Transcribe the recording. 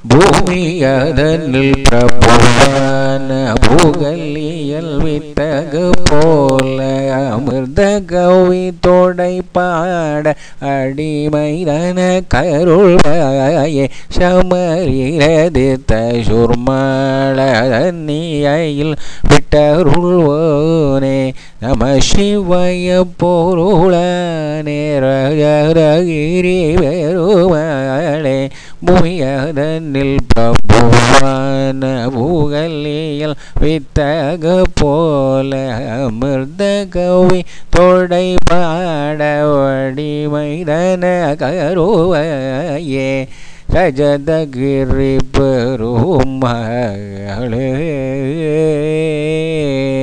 பூமியதனில் பிரபுவான பூகலியல் வித்தகு போல அமிர்த கவி தோடை பாட அடிமைதன கருள்வாயே சமரிரதித்த சுர்மளனியில் விட்டருள்வோனே நம சிவய பொருளனே ரகிரி பெருமாளே பூமியதனில் பிரபுவான பூகலியல் வித்தக போல அமிர்த கவி தோடை பாட வடிமைதன கருவையே ரஜதகிரி பெருமாளே